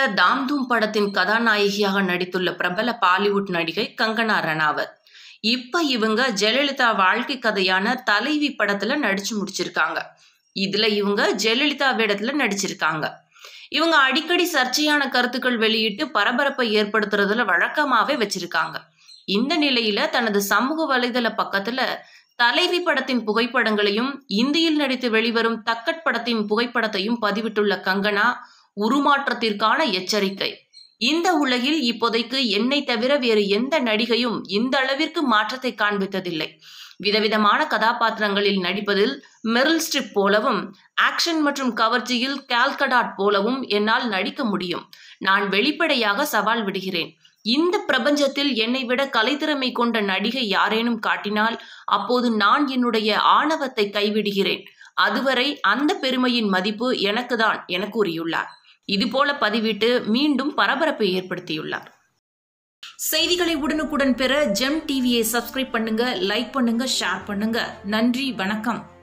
தாம் தூம் படத்தின் கதாநாயகியாக நடித்துள்ள பிரபல பாலிவுட் நடிகை கங்கனா ரணாவத் இப்ப இவங்க ஜெயலலிதா வாழ்க்கை கதையான தலைவி படத்துல நடிச்சு முடிச்சிருக்காங்க இதுல இவங்க ஜெயலலிதா வேடத்துல நடிச்சிருக்காங்க இவங்க அடிக்கடி சர்ச்சையான கருத்துக்கள் வெளியிட்டு பரபரப்பை ஏற்படுத்துறதுல வழக்கமாவே வச்சிருக்காங்க இந்த நிலையில தனது சமூக வலைதள பக்கத்துல தலைவி படத்தின் புகைப்படங்களையும் இந்தியில் நடித்து வெளிவரும் தக்கட் படத்தின் புகைப்படத்தையும் பதிவிட்டுள்ள கங்கனா உருமாற்றத்திற்கான எச்சரிக்கை இந்த உலகில் இப்போதைக்கு என்னை தவிர வேறு எந்த நடிகையும் இந்த அளவிற்கு மாற்றத்தை காண்பித்ததில்லை விதவிதமான கதாபாத்திரங்களில் நடிப்பதில் மெரில் ஸ்ட்ரிப் போலவும் ஆக்ஷன் மற்றும் கவர்ச்சியில் கால்கடாட் போலவும் என்னால் நடிக்க முடியும் நான் வெளிப்படையாக சவால் விடுகிறேன் இந்த பிரபஞ்சத்தில் என்னை விட கலைத்திறமை கொண்ட நடிகை யாரேனும் காட்டினால் அப்போது நான் என்னுடைய ஆணவத்தை கைவிடுகிறேன் அதுவரை அந்த பெருமையின் மதிப்பு எனக்குதான் என கூறியுள்ளார் இதுபோல பதிவிட்டு மீண்டும் பரபரப்பை ஏற்படுத்தியுள்ளார் செய்திகளை உடனுக்குடன் பெற ஜெம் டிவியை சப்ஸ்கிரைப் பண்ணுங்க லைக் பண்ணுங்க ஷேர் பண்ணுங்க நன்றி வணக்கம்